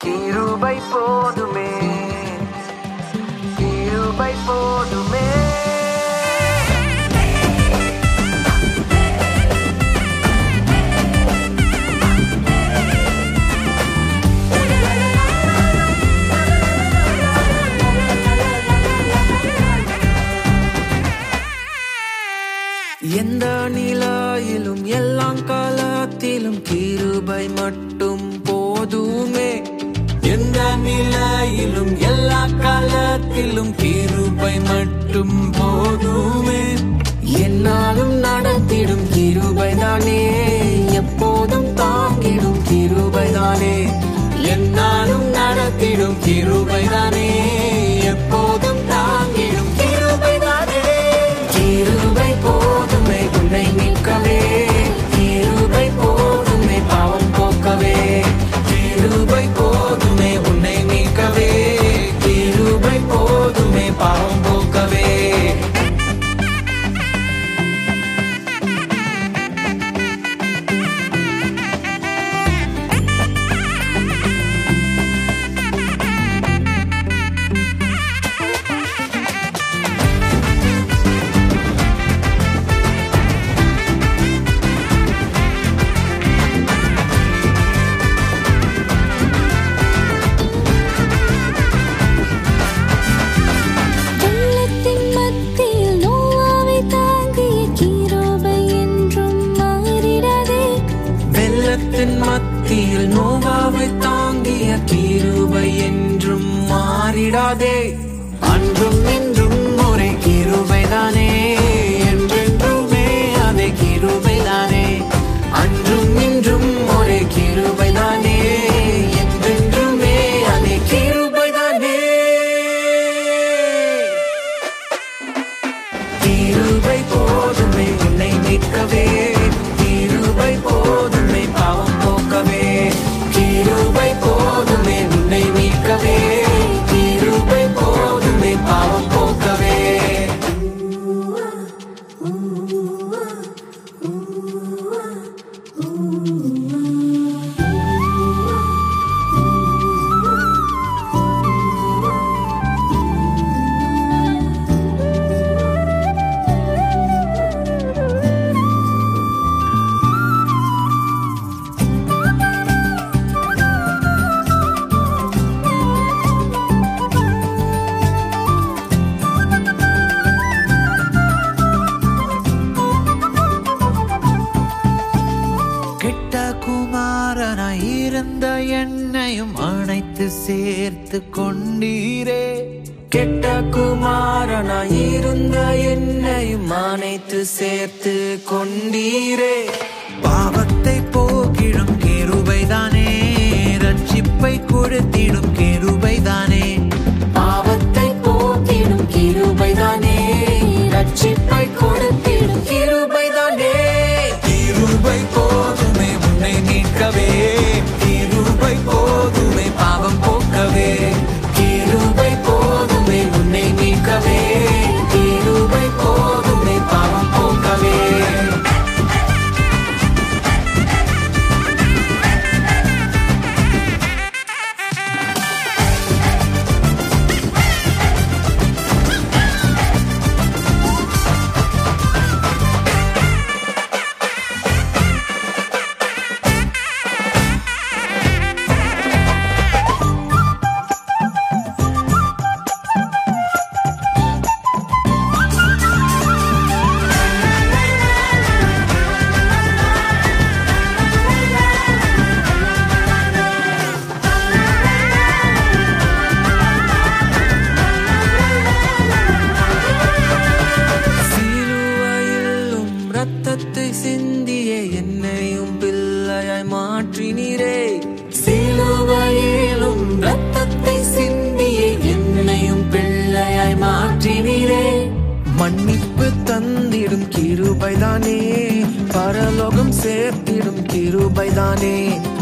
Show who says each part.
Speaker 1: கிருபை போதுமே கிருபை போதுமே எந்த நிலையிலும் எல்லாம் காலத்திலும் கிருபை மட்டும் போதுமே
Speaker 2: எந்த நிலையிலும் எல்லா காலத்திலும் கிருபை மட்டும் போதுமே
Speaker 1: என்னாலும் நடத்திடும் கிருபைதானே எப்போதும் தாங்கிடும் கிருபைதானே
Speaker 2: என்னாலும் நடத்திடும் கிருபைதானே எப்போதும் தாங்கிடும் கிருபைதானே
Speaker 1: கிருபை போதுமே உன்னை மீட்கவே கிருபை போதுமே பாவம் போக்கவே
Speaker 2: கிருபை போதுமே உன்னை மீட்கவே கிருபை போதுமே பாவம் போக்கவே
Speaker 3: வெள்ளத்தின் மத்தியில் நோவாவை தாங்கிய கிருபை என்றும் மாறிடாதே
Speaker 1: வெள்ளத்தின் மத்தியில் நோவாவை தாங்கிய கிருபை என்றும் மாறிடாதே அன்றும் இன்றும் ஒரே கிருபைதானே என்றென்றுமே அதே கிருபைதானே அன்றும் இன்றும் ஒரே கிருபைதானே என்றென்றுமே அதே கிருபைதானே கிருபை போதுமே உன்னை மீட்கவே கிருபை போதுமே பாவம் போக்கவே கிருபை போதுமே உன்னை மீட்கவே கிருபை போதுமே பாவம் போக்கவே கெட்ட குமாரனாய் இருந்த என்னையும் அணைத்து சேர்த்து கொண்டீரே கெட்ட குமாரனாய் இருந்த என்னையும் அணைத்து சேர்த்து கொண்டீரே பாவத்தை போக்கிடும் கிருபைதானே ரட்சிப்பை கொடுத்திடும் கிருபைதானே பாவத்தை போக்கிடும் கிருபைதானே ரட்சிப்பை கொடுத்திடும் கிருபைதானே
Speaker 2: கிருபை போதுமே உன்னை மீட்கவே கிருபை போதுமே பாவம் போக்கவே
Speaker 1: கிருபை போதுமே உன்னை மீட்கவே கிருபை போதுமே பாவம் போக்கவே சிலுவையிலும் ரத்தத்தை சிந்திய என்னையும் பிள்ளையாய் மாற்றினீரே சிலுவையிலும் ரத்தத்தை சிந்திய என்னையும் பிள்ளையாய் மாற்றினீரே மன்னிப்பு தந்திடும் கிருபைதானே பரலோகம் சேர்த்திடும் கிருபைதானே